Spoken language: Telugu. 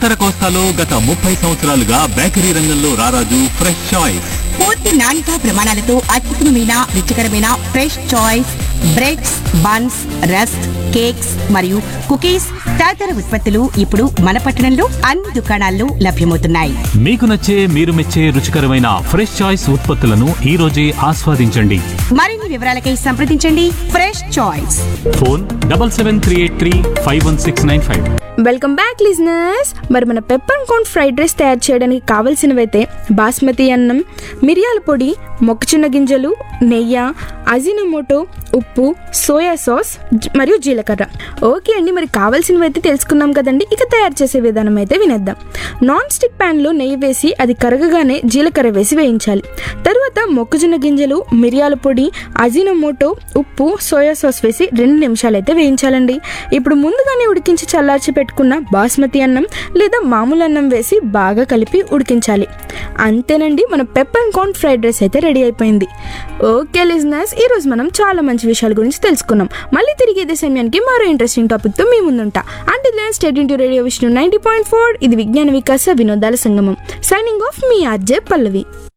ఉత్తర కోస్తాలో గత ముప్పై సంవత్సరాలుగా బేకరీ రంగంలో రారాజు ఫ్రెష్ చాయిస్ పూర్తి నాణ్యత ప్రమాణాలతో అత్యుత్తమమైన రుచికరమైన fresh choice breads buns rusk cakes మరియు కుకీస్ తదితర ఉత్పత్తులు ఇప్పుడు మన పట్టణంలో అన్ని దుకాణాల్లో లభ్యమవుతున్నాయి మీకు నచ్చే మీరు మెచ్చే రుచికరమైన ఫ్రెష్ చాయిస్ ఉత్పత్తులను ఈ రోజే ఆస్వాదించండి మరిన్ని వివరాలకై సంప్రదించండి fresh choice phone double seven three eight three five one six nine five welcome back listeners మరి మన పెప్పర్ కార్న్ ఫ్రైడ్ రైస్ తయారు చేయడానికి కావలసినవైతే బాస్మతి అన్నం మిరియాల పొడి మొక్కజొన్న గింజలు నెయ్యి అజినమోటో ఉప్పు సోయా సాస్ జ- మరియు జీలకర్ర ఓకే అండి మరి కావాల్సినవైతే తెలుసుకున్నాం కదండి ఇక తయారు చేసే విధానం అయితే వినేద్దాం నాన్ స్టిక్ ప్యాన్లో నెయ్యి వేసి అది కరగగానే జీలకర్ర వేసి వేయించాలి తరువాత మొక్కజొన్న గింజలు మిరియాల పొడి అజినమోటో ఉప్పు సోయా సాస్ వేసి రెండు నిమిషాలు అయితే వేయించాలండి ఇప్పుడు ముందుగానే ఉడికించి చల్లార్చి పెట్టుకున్న బాస్మతి అన్నం లేదా మామూలు అన్నం వేసి బాగా కలిపి ఉడికించాలి అంతేనండి మన పెప్పర్ కార్న్ ఫ్రైడ్ రైస్ అయితే రెడీ అయిపోయింది ఓకే లిజనర్స్ ఈరోజు మనం చాలా మంచి విషయాల గురించి తెలుసుకున్నాం మళ్ళీ తిరిగి ఇదే సమయానికి మరో ఇంట్రెస్టింగ్ టాపిక్తో మీ ముందుంటా అంటే stay tuned to radio Vishnu ninety point four ఇది విజ్ఞాన వికాస వినోదాల సంగమం సైనింగ్ ఆఫ్ మీ ఆర్జే పల్లవి